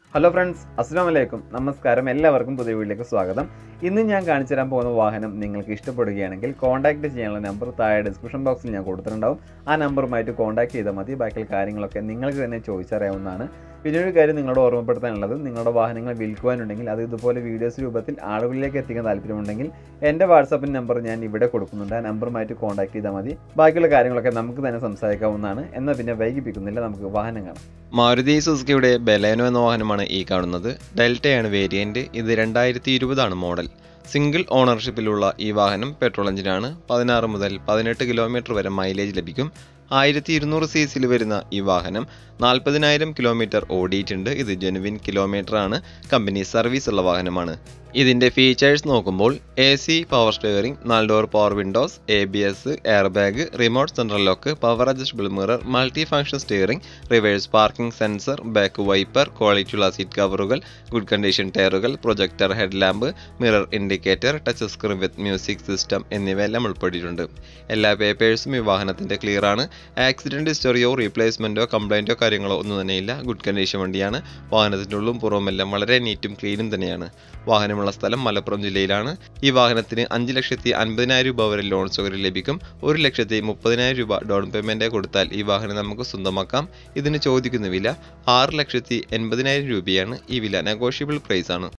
hello friends അസ്സാം വലൈക്കും നമസ്കാരം എല്ലാവർക്കും പുതിയ വീട്ടിലേക്ക് സ്വാഗതം ഇന്ന് ഞാൻ കാണിച്ചു തരാൻ പോകുന്ന വാഹനം നിങ്ങൾക്ക് ഇഷ്ടപ്പെടുകയാണെങ്കിൽ കോൺടാക്ട് ചെയ്യാനുള്ള നമ്പർ താഴെ ഡിസ്ക്രിപ്ഷൻ ബോക്സിൽ ഞാൻ കൊടുത്തിട്ടുണ്ടാവും ആ നമ്പറുമായിട്ട് കോൺടാക്ട് ചെയ്താൽ മതി ബാക്കിയുള്ള കാര്യങ്ങളൊക്കെ നിങ്ങൾക്ക് തന്നെ ചോദിച്ചറിയാവുന്നതാണ് പിന്നെ ഒരു കാര്യം നിങ്ങളോട് ഓർമ്മപ്പെടുത്താനുള്ളത് നിങ്ങളുടെ വാഹനങ്ങൾ വിൽക്കുവാനുണ്ടെങ്കിൽ അത് ഇതുപോലെ വീഡിയോസ് രൂപത്തിൽ ആളുകളിലേക്ക് എത്തിക്കാൻ താല്പര്യമുണ്ടെങ്കിൽ എൻ്റെ വാട്സാപ്പിൻ നമ്പർ ഞാൻ ഇവിടെ കൊടുക്കുന്നുണ്ട് ആ നമ്പറുമായിട്ട് കോൺടാക്ട് ചെയ്താൽ മതി ബാക്കിയുള്ള കാര്യങ്ങളൊക്കെ നമുക്ക് തന്നെ സംസാരിക്കാവുന്നതാണ് എന്നാൽ പിന്നെ വൈകിപ്പിക്കുന്നില്ല നമുക്ക് വാഹനം കാണാം മാരുതി സുസുക്കിയുടെ ബെലേനോ എന്ന വാഹനമാണ് ഈ കാണുന്നത് ഡെൽറ്റയാണ് വേരിയന്റ് ഇത് രണ്ടായിരത്തി ഇരുപതാണ് മോഡൽ സിംഗിൾ ഓണർഷിപ്പിലുള്ള ഈ വാഹനം പെട്രോൾ എഞ്ചിനാണ് പതിനാറ് മുതൽ പതിനെട്ട് കിലോമീറ്റർ വരെ മൈലേജ് ലഭിക്കും ആയിരത്തി ഇരുന്നൂറ് സി സിയിൽ വരുന്ന ഈ വാഹനം നാൽപ്പതിനായിരം കിലോമീറ്റർ ഓടിയിട്ടുണ്ട് ഇത് ജെനുവിൻ കിലോമീറ്റർ ആണ് കമ്പനി സർവീസ് ഉള്ള വാഹനമാണ് ഇതിൻ്റെ ഫീച്ചേഴ്സ് നോക്കുമ്പോൾ എ സി പവർ സ്റ്റിയറിംഗ് നാല് door power windows A B S air bag remote central lock power adjustable mirror multi function steering reverse parking sensor back wiper ക്വാളിറ്റിയുള്ള seat കവറുകൾ good condition ടയറുകൾ projector head lamp mirror indicator touch screen with music system എന്നിവയെല്ലാം ഉൾപ്പെട്ടിട്ടുണ്ട് എല്ലാ പേപ്പേഴ്സും ഈ വാഹനത്തിൻ്റെ clear ആണ് accident ഹിസ്റ്ററിയോ റീപ്ലേസ്മെൻറ്റോ കംപ്ലൈൻറ്റോ കാര്യങ്ങളോ ഒന്നും തന്നെയില്ല ഗുഡ് കണ്ടീഷൻ വണ്ടിയാണ് വാഹനത്തിൻ്റെ ഉള്ളും പുറമെല്ലാം വളരെ നീറ്റും ക്ലീനും തന്നെയാണ് വാഹനമുള്ള സ്ഥലം മലപ്പുറം ജില്ലയിലാണ് ഈ വാഹനത്തിന് അഞ്ച് ലക്ഷത്തി അൻപതിനായിരം രൂപ വരെ ലോൺ സൗകര്യം ലഭിക്കും ഒരു ലക്ഷത്തി മുപ്പതിനായിരം രൂപ ഡൗൺ പേയ്മെൻറ്റ് കൊടുത്താൽ ഈ വാഹനം നമുക്ക് സ്വന്തമാക്കാം ഇതിന് ചോദിക്കുന്ന വില ആറ് ലക്ഷത്തി എൺപതിനായിരം രൂപയാണ് ഈ വില നെഗോഷ്യബിൾ പ്രൈസ് ആണ്